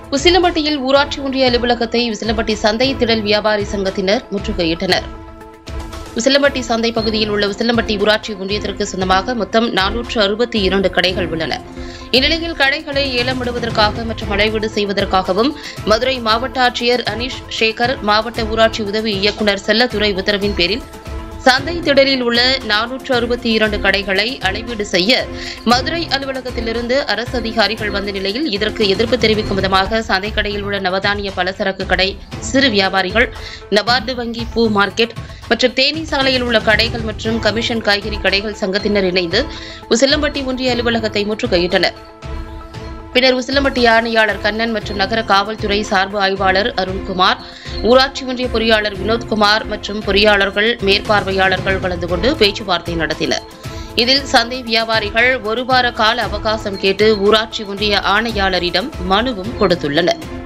உசிலம்பட்டியில் ஊராட்சி ஒன்றிய அலுவலகத்தை உசிலம்பட்டி சந்தை திடல் வியாபாரி சங்கத்தினர் முற்றுகையிட்டனர் உசிலம்பட்டி சந்தை பகுதியில் உள்ள உசிலம்பட்டி ஊராட்சி ஒன்றியத்திற்கு சொந்தமாக மொத்தம் நானூற்று அறுபத்தி இரண்டு கடைகள் உள்ளன இந்நிலையில் கடைகளை ஏலமிடுவதற்காக மற்றும் அளவீடு செய்வதற்காகவும் மதுரை மாவட்ட ஆட்சியர் அனீஷ் சேகர் மாவட்ட ஊராட்சி உதவி இயக்குநர் செல்லத்துறை உத்தரவின் பேரில் சந்தை திடலில் உள்ள நானூற்று அறுபத்தி இரண்டு கடைகளை அளவீடு செய்ய மதுரை அலுவலகத்திலிருந்து அரசு அதிகாரிகள் வந்த நிலையில் இதற்கு எதிர்ப்பு தெரிவிக்கும் விதமாக சந்தை கடையில் உள்ள நவதானிய பலசரக்கு கடை சிறு வியாபாரிகள் நபார்டு வங்கி பூ மார்க்கெட் மற்றும் தேனி சாலையில் உள்ள கடைகள் மற்றும் கமிஷன் காய்கறி கடைகள் சங்கத்தினர் இணைந்து உசிலம்பட்டி ஒன்றிய அலுவலகத்தை முற்றுகையிட்டனர் பின்னர் உசிலம்பட்டி ஆணையாளர் கண்ணன் மற்றும் நகர காவல்துறை சார்பு ஆய்வாளர் அருண்குமார் ஊராட்சி ஒன்றிய பொறியாளர் வினோத்குமார் மற்றும் பொறியாளர்கள் மேற்பார்வையாளர்கள் கலந்து கொண்டு பேச்சுவார்த்தை நடத்தினர் இதில் சந்தை வியாபாரிகள் ஒரு வார கால அவகாசம் கேட்டு ஊராட்சி ஒன்றிய ஆணையாளரிடம் மனுவும் கொடுத்துள்ளனர்